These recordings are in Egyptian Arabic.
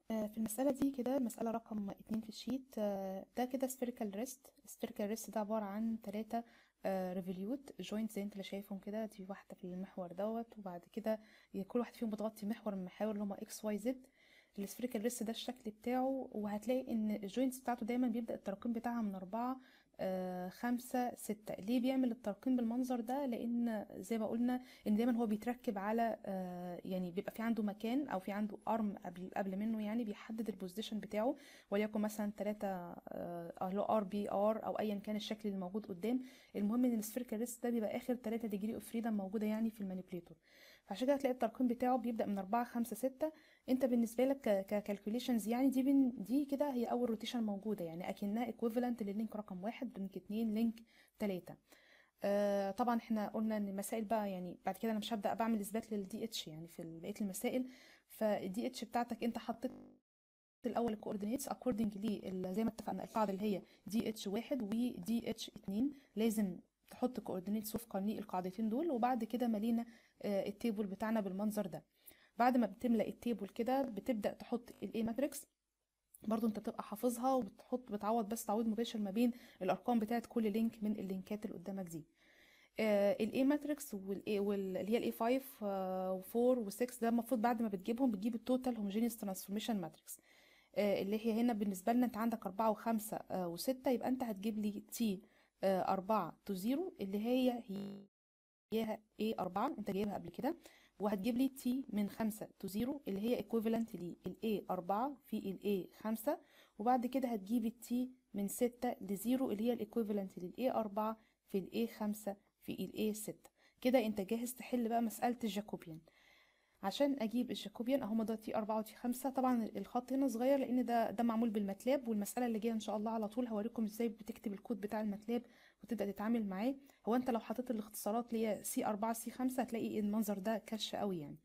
آه، في المسألة دي كده مسألة رقم اتنين في الشيت آه، ده كده spherical wrist spherical wrist ده عبارة عن تلاتة ريفوليوت جوينت زي انت اللي شايفهم كده دي واحدة في المحور دوت وبعد كده كل واحد فيهم بتغطي محور من المحاور اللي هما اكس واي زد السفيريكال ريست ده الشكل بتاعه وهتلاقي ان الجوينتس بتاعته دايما بيبدأ التراكم بتاعها من أربعة آه خمسة ستة ليه بيعمل الترقيم بالمنظر ده لأن زي ما قلنا إن دايما هو بيتركب على آه يعني بيبقى في عنده مكان أو في عنده أرم قبل قبل منه يعني بيحدد البوزيشن بتاعه وليكن مثلا تلاتة آه له ار بي ار أو أيا كان الشكل اللي موجود قدام المهم إن السفيريكال ريست ده بيبقى آخر تلاتة ديجري أوف فريدم موجودة يعني في المانيبيوليتور فعشان كده هتلاقي الترقيم بتاعه بيبدأ من أربعة خمسة ستة انت بالنسبه لك ككالكوليشنز يعني دي بن دي كده هي اول روتيشن موجوده يعني اكنها ايكويفالنت للينك رقم واحد لينك اتنين لينك تلاته آه طبعا احنا قلنا ان المسائل بقى يعني بعد كده انا مش هبدا بعمل اثبات للدي اتش يعني في بقيه المسائل فالدي اتش بتاعتك انت حطيت الاول الكوردينيتس اكوردنج لي زي ما اتفقنا القاعده اللي هي دي اتش واحد ودي اتش اتنين لازم تحط كوردينيتس وفقا للقاعدتين دول وبعد كده ملينا آه التيبل بتاعنا بالمنظر ده بعد ما بتملأ التيبل كده بتبدأ تحط الاي ماتريكس برضو انت بتبقى حافظها وبتحط بتعوض بس تعويض مباشر ما بين الارقام بتاعت كل لينك من اللينكات اللي قدامك دي الاي ماتريكس والاي اللي هي الاي 5 و4 و6 ده المفروض بعد ما بتجيبهم بتجيب التوتال هوموجينيوس ترانسفورميشن ماتريكس اللي هي هنا بالنسبه لنا انت عندك 4 و5 و6 يبقى انت هتجيب لي تي 4 تو 0 اللي هي هي ايه 4 انت جايبها قبل كده وهتجيب لي تي من خمسة تو زيرو اللي هي equivalent لل A أربعة في ال A خمسة وبعد كده هتجيب التي من ستة لزيرو اللي هي equivalent لل A أربعة في ال A خمسة في ال A ستة كده انت جاهز تحل بقى مسألة الجاكوبيان عشان اجيب الجاكوبيان اهو ده تي أربعة وتي خمسة طبعا الخط هنا صغير لان ده ده معمول بالماتلاب والمسألة اللي جاية ان شاء الله على طول هوريكم ازاي بتكتب الكود بتاع الماتلاب وتبدا تتعامل معاه هو انت لو حطيت الاختصارات اللي هي سي 4 سي 5 هتلاقي المنظر ده كش قوي يعني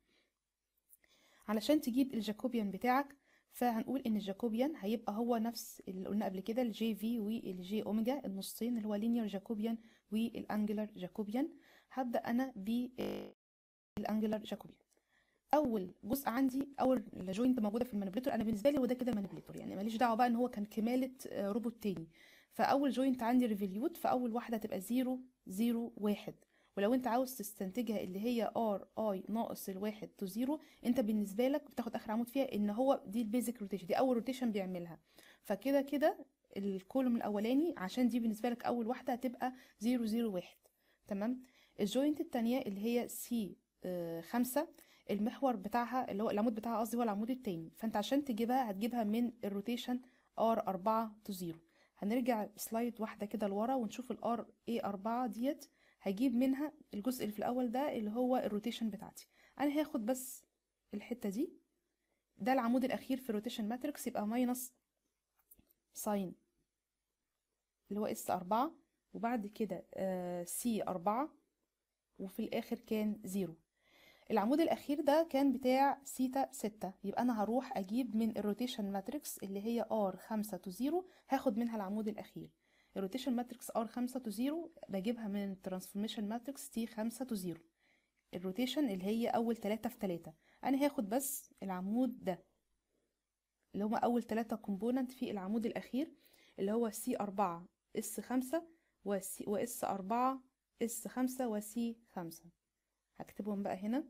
علشان تجيب الجاكوبيان بتاعك فهنقول ان الجاكوبيان هيبقى هو نفس اللي قلنا قبل كده الجي في والجي اوميجا النصين اللي هو لينير جاكوبيان والانجلر جاكوبيان هبدا انا بالانجلر جاكوبيان اول جزء عندي اول جوينت موجوده في المانيبيوليتور انا بالنسبه لي هو ده كده مانيبيوليتور يعني ماليش دعوه بقى ان هو كان كماله روبوت تاني فاول جوينت عندي ريفوليوت فاول واحده هتبقى 0 0 1 ولو انت عاوز تستنتجها اللي هي ار اي ناقص الواحد تو زيرو انت بالنسبه لك بتاخد اخر عمود فيها ان هو دي البيزك روتيشن دي اول روتيشن بيعملها فكده كده الكولوم الاولاني عشان دي بالنسبه لك اول واحده هتبقى 0 0 1 تمام الجوينت الثانيه اللي هي سي آه خمسة المحور بتاعها اللي هو العمود بتاعها قصدي هو العمود التاني فانت عشان تجيبها هتجيبها من الروتيشن ار 4 تو 0 هنرجع سلايد واحدة كده لورا ونشوف الار اي 4 ديت هجيب منها الجزء اللي في الاول ده اللي هو الروتيشن بتاعتي انا هاخد بس الحتة دي ده العمود الاخير في الروتيشن ماتريكس يبقى ماينس ساين اللي هو اس 4 وبعد كده آه سي 4 وفي الاخر كان زيرو العمود الاخير ده كان بتاع سيتا 6 يبقى انا هروح اجيب من الروتيشن ماتريكس اللي هي ار 5 تو 0 هاخد منها العمود الاخير الروتيشن ماتريكس ار 5 تو 0 بجيبها من الترانسفورميشن ماتريكس تي 5 تو 0 الروتيشن اللي هي اول 3 في 3 انا هاخد بس العمود ده اللي هما اول 3 كومبوننت في العمود الاخير اللي هو سي 4 اس 5 واس 4 اس 5 وسي 5 هكتبهم بقى هنا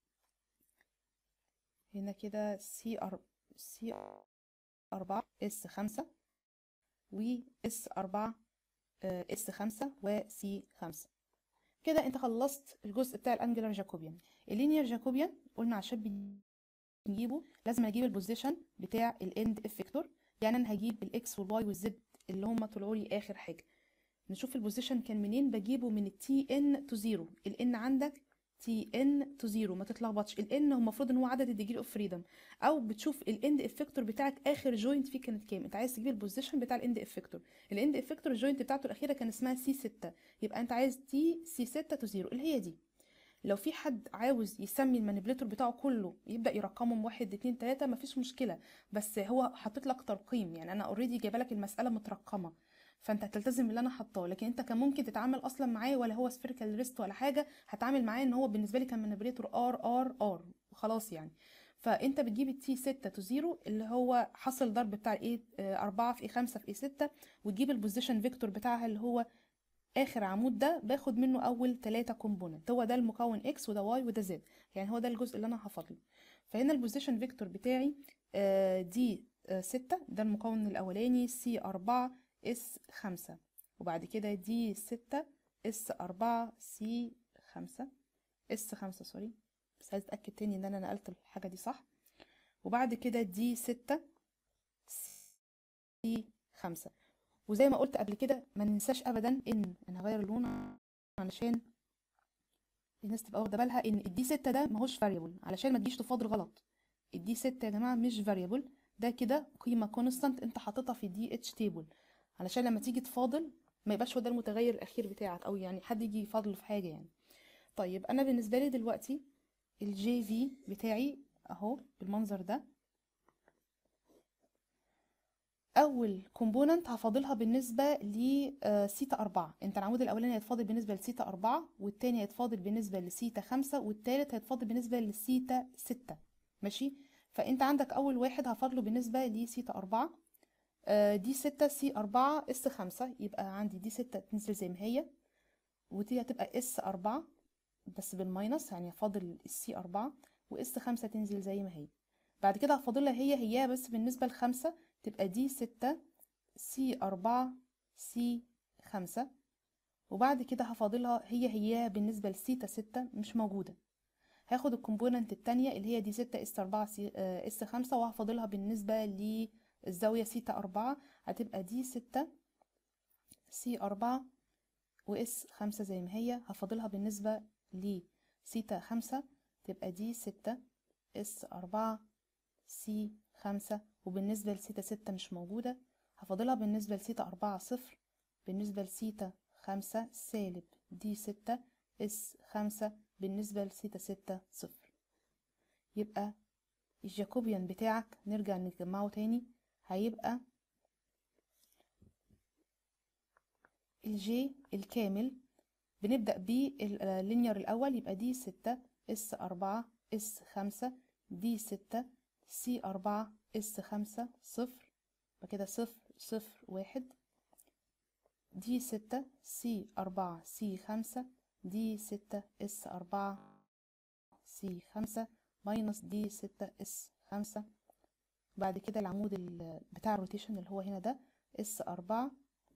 هنا كده سي أر... سي أربعة اس خمسة و اس أربعة اس خمسة وسي خمسة كده انت خلصت الجزء بتاع الانجلر جاكوبيان اللينير جاكوبيان قلنا عشان بنجيبه لازم اجيب البوزيشن بتاع الاند افكتور يعني انا هجيب الاكس والواي والزد اللي هم طلعوا لي اخر حاجه نشوف البوزيشن كان منين بجيبه من التي ان تو زيرو الان عندك تي ان تو زيرو ما تتلخبطش الان هو المفروض ان هو عدد الديجري اوف فريدم او بتشوف الاند افكتور بتاعك اخر جوينت فيه كانت كام انت عايز تجيب البوزيشن بتاع الاند افكتور الاند افكتور الجوينت بتاعته الاخيره كان اسمها سي 6 يبقى انت عايز تي سي 6 تو زيرو اللي هي دي لو في حد عاوز يسمي المانيبيوليتور بتاعه كله يبدا يرقمهم واحد اتنين تلاته مفيش مشكله بس هو حاطط لك ترقيم يعني انا اوريدي جايبه لك المساله مترقمه فانت هتلتزم باللي انا حاطاه لكن انت كان ممكن تتعامل اصلا معاه ولا هو سفيريكال ريست ولا حاجه هتعامل معاه ان هو بالنسبه لي كان مانيبيوليتور ار ار ار وخلاص يعني فانت بتجيب التي 6 تو 0 اللي هو حاصل ضرب بتاع الايه 4 في اي 5 في اي 6 وتجيب البوزيشن فيكتور بتاعها اللي هو اخر عمود ده باخد منه اول ثلاثة كومبوننت هو ده المكون اكس وده واي وده زد يعني هو ده الجزء اللي انا هفضله فهنا البوزيشن فيكتور بتاعي آه، دي آه، ستة ده المكون الاولاني سي أربعة اس خمسة وبعد كده دي ستة اس أربعة سي خمسة اس خمسة سوري بس عايز اتأكد تاني ان انا نقلت الحاجة دي صح وبعد كده دي ستة سي خمسة وزي ما قلت قبل كده ما ننساش ابدا ان انا هغير اللون علشان الناس تبقى واخده بالها ان الدي 6 ده ماهوش فاريبل علشان ما تجيش تفاضل غلط الدي 6 يا جماعه مش فاريبل ده كده قيمه كونستانت انت حاططها في دي اتش تيبل علشان لما تيجي تفاضل ما يبقاش هو ده المتغير الاخير بتاعك او يعني حد يجي يفاضل في حاجه يعني طيب انا بالنسبه لي دلوقتي الجي في بتاعي اهو بالمنظر ده اول كومبوننت هفاضلها بالنسبه لسيتا 4 انت العمود الاولاني هيتفاضل بالنسبه لسيتا 4 والتاني هيتفاضل بالنسبه لسيتا 5 والتالت هيتفاضل بالنسبه لسيتا 6 ماشي فانت عندك اول واحد هفاضله بالنسبه لسيتا 4 آه، دي 6 سي 4 اس 5 يبقى عندي دي 6 تنزل زي ما هي ودي هتبقى اس 4 بس بالماينس يعني هفاضل السي 4 واس 5 تنزل زي ما هي بعد كده هفاضلها هي هي بس بالنسبه لخمسة تبقى دي ستة سي أربعة سي خمسة وبعد كده هفاضلها هي هي بالنسبة لسيتا ستة مش موجودة هاخد الكومبوننت التانية اللي هي دي ستة اس أربعة سي آه، اس خمسة وهفاضلها بالنسبة للزاوية سيتا أربعة هتبقى دي ستة سي أربعة واس خمسة زي ما هي هفاضلها بالنسبة لسيتا خمسة تبقى دي ستة اس أربعة سي خمسة وبالنسبة لسيتا ستة مش موجودة هفاضلها بالنسبة لسيتا أربعة صفر بالنسبة لسيتا خمسة سالب دي ستة اس خمسة بالنسبة لسيتا ستة صفر يبقى الجاكوبيان بتاعك نرجع نجمعه تاني هيبقى الجي الكامل بنبدأ باللينير الأول يبقى دي ستة اس أربعة اس خمسة دي ستة سي أربعة اس خمسة صفر وكده صفر صفر واحد دي ستة سي أربعة سي خمسة دي ستة اس أربعة سي خمسة ماينس دي ستة اس خمسة بعد كده العمود ال- بتاع الروتيشن اللي هو هنا ده اس أربعة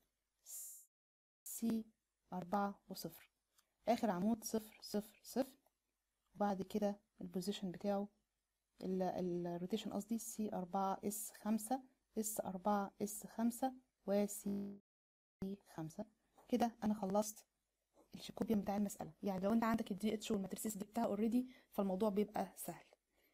سي أربعة وصفر آخر عمود صفر صفر صفر وبعد كده البوزيشن بتاعه الروتيشن قصدي سي أربعة اس خمسة اس أربعة اس خمسة وسي خمسة كده أنا خلصت الشيكوبيان بتاع المسألة يعني لو أنت عندك الدي اتش والماتريسيس جبتها اوريدي فالموضوع بيبقى سهل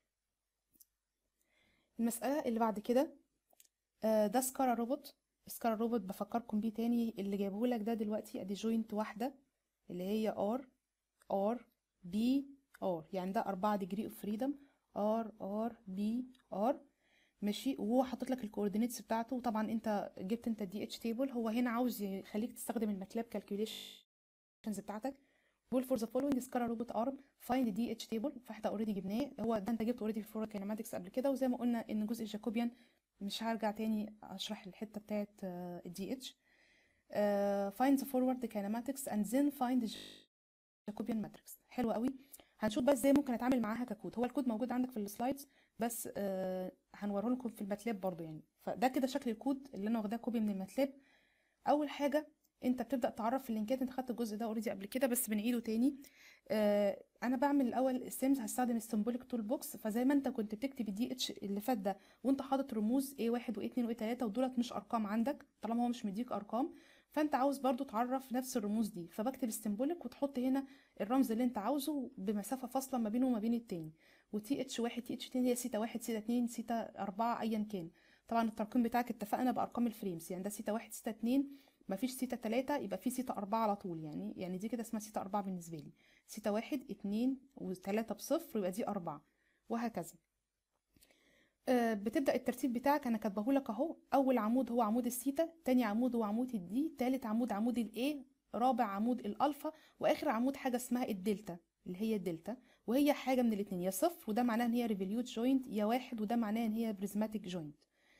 المسألة اللي بعد كده آه، ده سكارا روبوت سكارا روبوت بفكركم بيه تاني اللي جايبهولك ده دلوقتي ادي جوينت واحدة اللي هي ار ار بي ار يعني ده أربعة ديجري اوف فريدم ار ار بي ار ماشي وهو حاطط لك الكوردينيتس بتاعته وطبعا انت جبت انت الدي اتش تيبل هو هنا عاوز يخليك تستخدم الماتلاب كالكوليشنز بتاعتك بول فور ذا فولوينج سكارا روبوت ارم فايند دي اتش تيبل فاحنا اوريدي جبناه هو ده انت جبته اوريدي في فلورا كينماتكس قبل كده وزي ما قلنا ان جزء الجاكوبيان مش هرجع تاني اشرح الحته بتاعت الدي اتش find the forward kinematics and then find the Jacobian matrix حلو قوي هنشوف بس ازاي ممكن اتعامل معاها ككود هو الكود موجود عندك في السلايدز بس آه هنوريه لكم في الماتلاب برضو يعني فده كده شكل الكود اللي انا واخداه كوبي من الماتلاب اول حاجه انت بتبدا تعرف في اللينكات انت خدت الجزء ده اوريدي قبل كده بس بنعيده تاني آه انا بعمل الاول السيمز هستخدم السيمبوليك تول بوكس فزي ما انت كنت بتكتب الدي اتش اللي فات ده وانت حاطط رموز A1 و A2 و A3 ودولت مش ارقام عندك طالما هو مش مديك ارقام فانت عاوز برضو تعرف نفس الرموز دي فبكتب السيمبوليك وتحط هنا الرمز اللي انت عاوزه بمسافه فاصله ما بينه وما بين التاني وتي اتش واحد تي اتش اتنين هي سيتا واحد سيتا اتنين سيتا اربعة ايا كان طبعا الترقيم بتاعك اتفقنا بارقام الفريمز يعني ده سيتا واحد سيتا اتنين مفيش سيتا تلاتة يبقى في سيتا أربعة على طول يعني يعني دي كده اسمها سيتا أربعة بالنسبة لي سيتا واحد اتنين وتلاتة بصفر يبقى دي أربعة وهكذا آه، بتبدأ الترتيب بتاعك أنا كاتبهولك أهو أول عمود هو عمود السيتا تاني عمود هو عمود الدي تالت عمود عمود الإيه رابع عمود الألفا وآخر عمود حاجة اسمها الدلتا اللي هي الدلتا وهي حاجه من الاتنين يا صفر وده معناه ان هي ريفوليوت جوينت يا واحد وده معناه ان هي بريزماتيك جوينت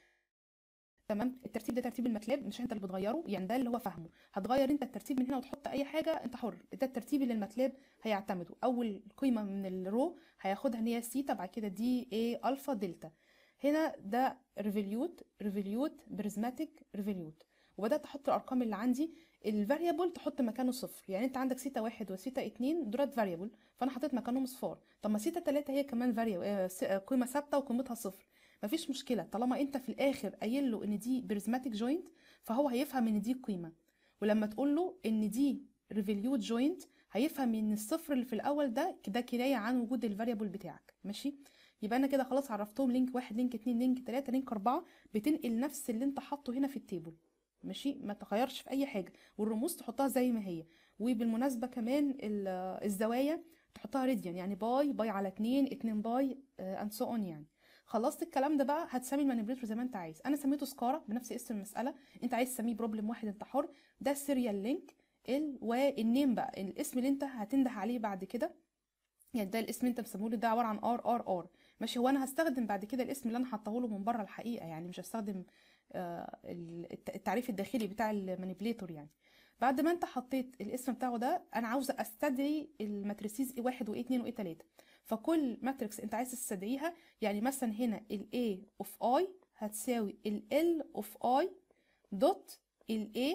تمام الترتيب ده ترتيب الماتلاب مش انت اللي بتغيره يعني ده اللي هو فاهمه هتغير انت الترتيب من هنا وتحط اي حاجه انت حر ده الترتيب اللي الماتلاب هيعتمده اول قيمه من الرو هياخدها ان هي سيتا بعد كده دي ايه الفا دلتا هنا ده ريفوليوت ريفوليوت بريزماتيك ريفوليوت وبدات احط الارقام اللي عندي الفاريبل تحط مكانه صفر يعني انت عندك سيتا واحد وسيتا اتنين دولت فاريبل فانا حطيت مكانهم صفار طب ما سيتا تلاته هي كمان فاريبل قيمه ثابته وقيمتها صفر مفيش مشكله طالما انت في الاخر قايل له ان دي بريزماتيك جوينت فهو هيفهم ان دي قيمه ولما تقول له ان دي ريفوليوت جوينت هيفهم ان الصفر اللي في الاول ده ده كنايه عن وجود الفاريبل بتاعك ماشي يبقى انا كده خلاص عرفتهم لينك واحد لينك اتنين لينك تلاته لينك اربعه بتنقل نفس اللي انت حاطه هنا في التيبل ماشي ما تغيرش في اي حاجه والرموز تحطها زي ما هي وبالمناسبه كمان الزوايا تحطها راديان يعني باي باي على اتنين اتنين باي اند سو اون يعني خلصت الكلام ده بقى هتسمي المانيبيوليتور زي ما انت عايز انا سميته سكارا بنفس اسم المساله انت عايز تسميه بروبلم واحد انت حر ده السيريال لينك ال والنيم بقى الاسم اللي انت هتنده عليه بعد كده يعني ده الاسم انت مسميه ده عباره عن ار ار ار ماشي هو انا هستخدم بعد كده الاسم اللي انا حاطه له من بره الحقيقه يعني مش هستخدم آه التعريف الداخلي بتاع المانيبيوليتور يعني بعد ما انت حطيت الاسم بتاعه ده انا عاوزه استدعي الماتريسيز اي واحد واي اتنين واي تلاته فكل ماتريكس انت عايز تستدعيها يعني مثلا هنا ال A of I هتساوي ال L of I دوت ال A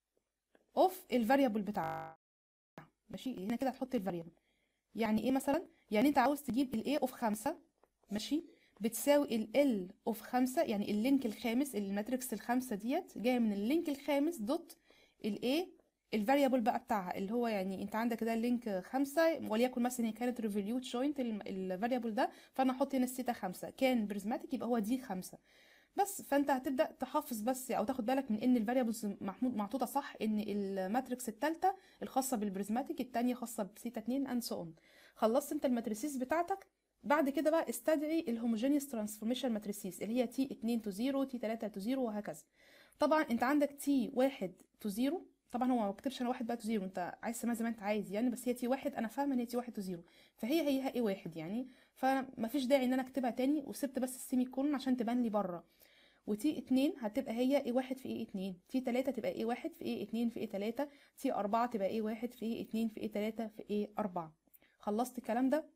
of الفاريبل بتاعها ماشي هنا كده هتحط الفاريبل يعني ايه مثلا يعني انت عاوز تجيب ال A of خمسة ماشي بتساوي ال L of خمسة يعني اللينك الخامس الماتريكس الخامسة ديت جاية من اللينك الخامس دوت ال A الفاريبل بقى بتاعها اللي هو يعني انت عندك ده اللينك خمسة وليكن مثلا هي كانت ريفوليوت جوينت الفاريبل ده فانا احط هنا السيتا خمسة كان بريزماتيك يبقى هو دي خمسة بس فانت هتبدا تحافظ بس او تاخد بالك من ان الفاريبلز محطوطه صح ان الماتريكس الثالثه الخاصه بالبريزماتيك الثانيه خاصه بسيتا 2 اند سو اون خلصت انت الماتريسيز بتاعتك بعد كده بقى استدعي الهوموجينيوس ترانسفورميشن ماتريسيز اللي هي تي 2 تو 0 تي 3 تو 0 وهكذا طبعا انت عندك تي 1 تو 0 طبعا هو ما كتبش انا واحد بقى تو زيرو انت عايز تسميها زي ما انت عايز يعني بس هي تي واحد انا فاهمه ان هي تي واحد تو زيرو فهي هي اي واحد يعني فما فيش داعي ان انا اكتبها تاني وسبت بس السيمي كولون عشان تبان لي بره وتي اتنين هتبقى هي اي واحد في اي اتنين تي تلاتة تبقى اي واحد في اي اتنين في اي تلاتة تي اربعة تبقى اي واحد في اي اتنين في اي تلاتة في اي اربعة خلصت الكلام ده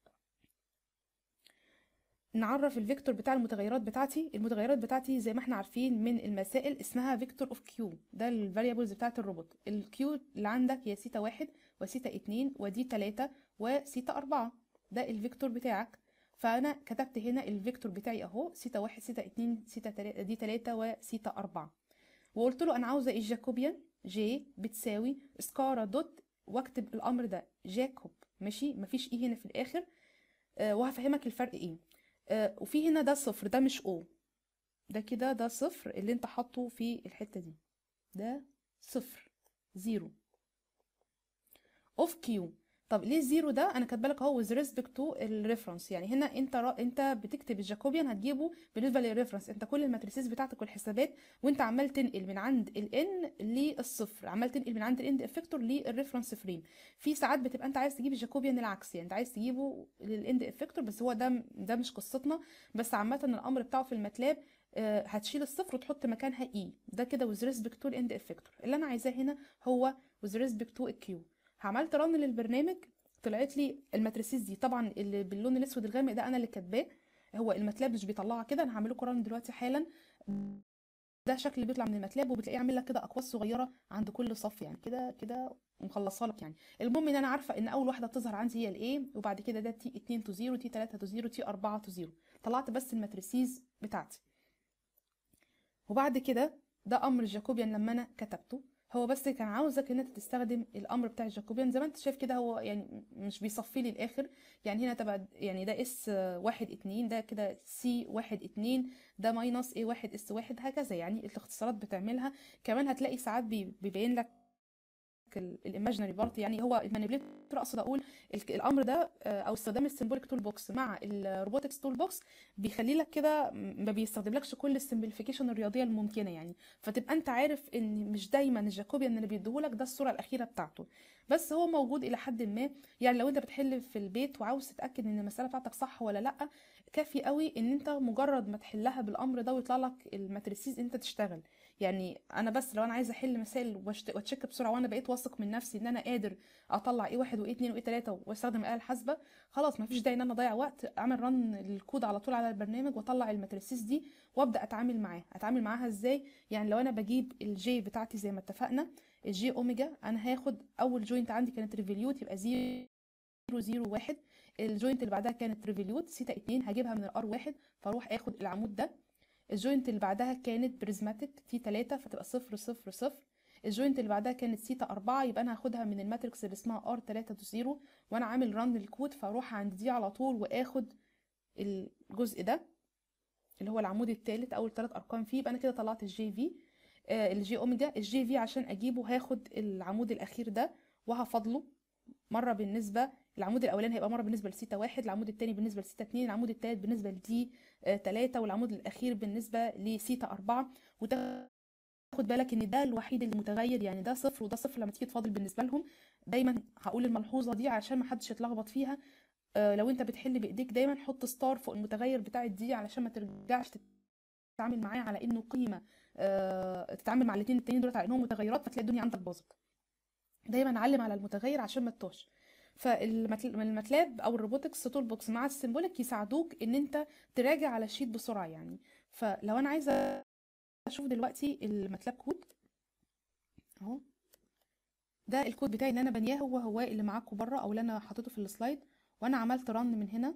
نعرف الفيكتور بتاع المتغيرات بتاعتي المتغيرات بتاعتي زي ما احنا عارفين من المسائل اسمها فيكتور اوف كيو ده الفاريبلز بتاعت الروبوت الكيو اللي عندك هي سيتا واحد وسيتا اتنين ودي تلاتة وسيتا اربعة ده الفيكتور بتاعك فانا كتبت هنا الفيكتور بتاعي اهو سيتا واحد سيتا اتنين سيتا تلاتة دي تلاتة وسيتا اربعة وقلت له انا عاوزه الجاكوبيان جي بتساوي سكارا دوت واكتب الامر ده جاكوب ماشي مفيش ايه هنا في الاخر آه وهفهمك الفرق ايه آه وفي هنا ده صفر ده مش او ده كده ده صفر اللي انت حاطه في الحته دي ده صفر زيرو اوف كيو طب ليه الزيرو ده انا كاتبه لك اهو with respect to الريفرنس يعني هنا انت را... انت بتكتب الجاكوبيان هتجيبه بالنسبه للريفرنس انت كل الماتريسيز بتاعتك والحسابات وانت عمال تنقل من عند الان للصفر عمال تنقل من عند الاند افكتور للريفرنس فريم في ساعات بتبقى انت عايز تجيب الجاكوبيان العكسي يعني انت عايز تجيبه للاند افكتور بس هو ده ده مش قصتنا بس عامه الامر بتاعه في الماتلاب هتشيل الصفر وتحط مكانها اي ده كده with respect to الاند افكتور اللي انا عايزاه هنا هو with respect to الكيو عملت رن للبرنامج طلعت لي الماتريسيز دي طبعا اللي باللون الاسود الغامق ده انا اللي كاتباه هو الماتلاب مش بيطلعها كده انا هعمل لكم رن دلوقتي حالا ده شكل اللي بيطلع من الماتلاب وبتلاقيه عامل لك كده اقواس صغيره عند كل صف يعني كده كده مخلصها لك يعني المهم ان انا عارفه ان اول واحده بتظهر عندي هي الايه وبعد كده ده تي 2 تو 0 تي 3 تو 0 تي 4 تو 0 طلعت بس الماتريسيز بتاعتي وبعد كده ده امر جاكوبيان لما انا كتبته هو بس كان عاوزك ان انت تستخدم الامر بتاع الجاكوبيان زي ما انت شايف كده هو يعني مش بيصفي لي الاخر يعني هنا تبقى يعني ده اس واحد اتنين ده كده سي واحد اتنين ده ماينس اي واحد اس واحد هكذا يعني الاختصارات بتعملها كمان هتلاقي ساعات بيبين لك الايماجينري بارت يعني هو المانيبيليتور اقصد اقول ال- الامر ده آه، او استخدام السيمبوليك تول بوكس مع الروبوتكس تول بوكس بيخلي لك كده م- ما بيستخدملكش كل السمبليفيكيشن الرياضيه الممكنه يعني فتبقى انت عارف ان مش دايما الجاكوبيان اللي بيديهولك ده الصوره الاخيره بتاعته بس هو موجود الى حد ما يعني لو انت بتحل في البيت وعاوز تتاكد ان المساله بتاعتك صح ولا لا كافي قوي ان انت مجرد ما تحلها بالامر ده ويطلع لك الماتريسيز انت تشتغل يعني انا بس لو انا عايزه احل مسائل واشت- واتشيك بسرعه وانا بقيت واثق من نفسي ان انا قادر اطلع ايه واحد وايه اتنين وايه تلاته واستخدم الاله الحاسبه خلاص مفيش داعي ان انا اضيع وقت اعمل رن للكود على طول على البرنامج واطلع الماتريسيز دي وابدا اتعامل معاها اتعامل معاها ازاي يعني لو انا بجيب الجي بتاعتي زي ما اتفقنا الجي اوميجا انا هاخد اول جوينت عندي كانت ريفوليوت يبقى 0 0 1 الجوينت اللي بعدها كانت ريفوليوت سيتا 2 هجيبها من الار 1 فاروح اخد العمود ده الجوينت اللي بعدها كانت بريزماتيك تي 3 فتبقى 0 0 0 الجوينت اللي بعدها كانت سيتا 4 يبقى انا هاخدها من الماتريكس اللي اسمها ار 3 0 وانا عامل ران للكود فاروح عند دي على طول واخد الجزء ده اللي هو العمود الثالث اول ثلاث ارقام فيه يبقى انا كده طلعت الجي في آه الجي اوميجا الجي في عشان اجيبه هاخد العمود الاخير ده وهفضله مره بالنسبه العمود الاولاني هيبقى مره بالنسبه لسيتا واحد العمود الثاني بالنسبه لسيتا اتنين العمود الثالث بالنسبه لدي آه تلاته والعمود الاخير بالنسبه لسيتا اربعه وتاخد بالك ان ده الوحيد اللي متغير يعني ده صفر وده صفر لما تيجي تفاضل بالنسبه لهم دايما هقول الملحوظه دي عشان ما حدش يتلخبط فيها آه لو انت بتحل بايديك دايما حط ستار فوق المتغير بتاع الدي علشان ما ترجعش تتعامل معاه على انه قيمه آه تتعامل مع الاثنين التانيين دول على انهم متغيرات فتلاقي الدنيا عندك باظت دايما علم على المتغير عشان ما تتوهش فالماتلاب او الروبوتكس تول بوكس مع السيمبوليك يساعدوك ان انت تراجع على الشيت بسرعه يعني فلو انا عايزه اشوف دلوقتي الماتلاب كود اهو ده الكود بتاعي اللي انا بنياه هو هو اللي معاكم بره او اللي انا حاطته في السلايد وانا عملت رن من هنا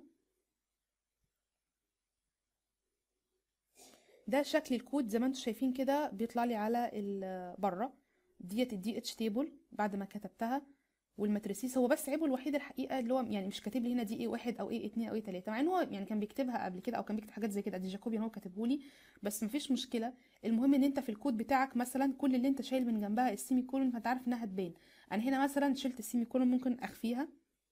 ده شكل الكود زي ما انتم شايفين كده بيطلع لي على بره ديت الدي اتش تيبل بعد ما كتبتها والماتريسيس هو بس عيبه الوحيد الحقيقه اللي هو يعني مش كاتب لي هنا دي ايه واحد او ايه اتنين او ايه تلاته مع ان هو يعني كان بيكتبها قبل كده او كان بيكتب حاجات زي كده دي جاكوبيان هو كاتبه لي بس مفيش مشكله المهم ان انت في الكود بتاعك مثلا كل اللي انت شايل من جنبها السيمي كولون فانت عارف انها هتبان انا هنا مثلا شلت السيمي كولون ممكن اخفيها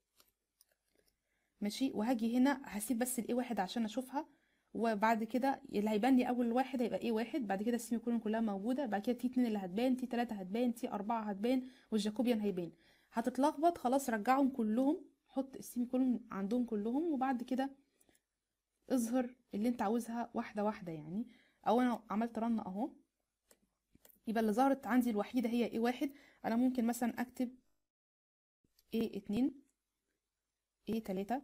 ماشي وهاجي هنا هسيب بس الايه واحد عشان اشوفها وبعد كده اللي هيبان لي اول واحد هيبقى ايه واحد بعد كده السيمي كولون كلها موجوده بعد كده تي اتنين اللي هتبان تي تلاته هتبان تي اربعه هتبان والجاكوبيان هيبان هتتلخبط خلاص رجعهم كلهم حط السيمي كولون عندهم كلهم وبعد كده اظهر اللي انت عاوزها واحده واحده يعني او انا عملت رن اهو يبقى اللي ظهرت عندي الوحيده هي ايه واحد انا ممكن مثلا اكتب ايه اتنين ايه تلاته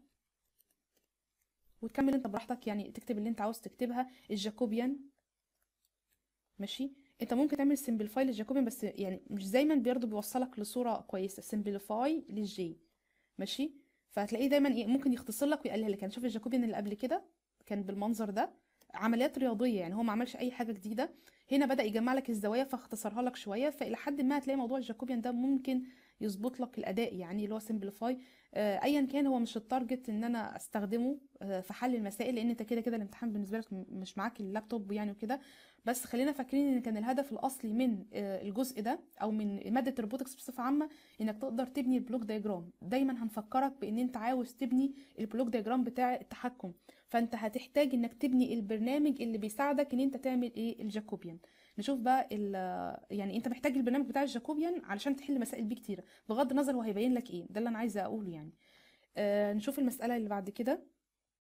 وتكمل انت براحتك يعني تكتب اللي انت عاوز تكتبها الجاكوبيان ماشي انت ممكن تعمل سمبليفاي للجاكوبيان بس يعني مش دايما برضه بيوصلك لصوره كويسه سمبليفاي للجي ماشي فهتلاقيه دايما ايه ممكن يختصر لك ويقلل لك يعني شوف الجاكوبيان اللي قبل كده كان بالمنظر ده عمليات رياضيه يعني هو ما عملش اي حاجه جديده هنا بدا يجمع لك الزوايا فاختصرها لك شويه فالى حد ما هتلاقي موضوع الجاكوبيان ده ممكن يظبط لك الاداء يعني اللي هو سمبليفاي آه ايا كان هو مش التارجت ان انا استخدمه آه في حل المسائل لان انت كده كده الامتحان بالنسبه لك مش معاك اللابتوب يعني وكده بس خلينا فاكرين ان كان الهدف الاصلي من آه الجزء ده او من ماده الروبوتكس بصفه عامه انك تقدر تبني البلوك دايجرام دايما هنفكرك بان انت عاوز تبني البلوك دايجرام بتاع التحكم فانت هتحتاج انك تبني البرنامج اللي بيساعدك ان انت تعمل ايه الجاكوبيان نشوف بقى يعني انت محتاج البرنامج بتاع الجاكوبيان علشان تحل مسائل بيه كتيره بغض النظر هو هيبين لك ايه ده اللي انا عايزه اقوله يعني آه نشوف المساله اللي بعد كده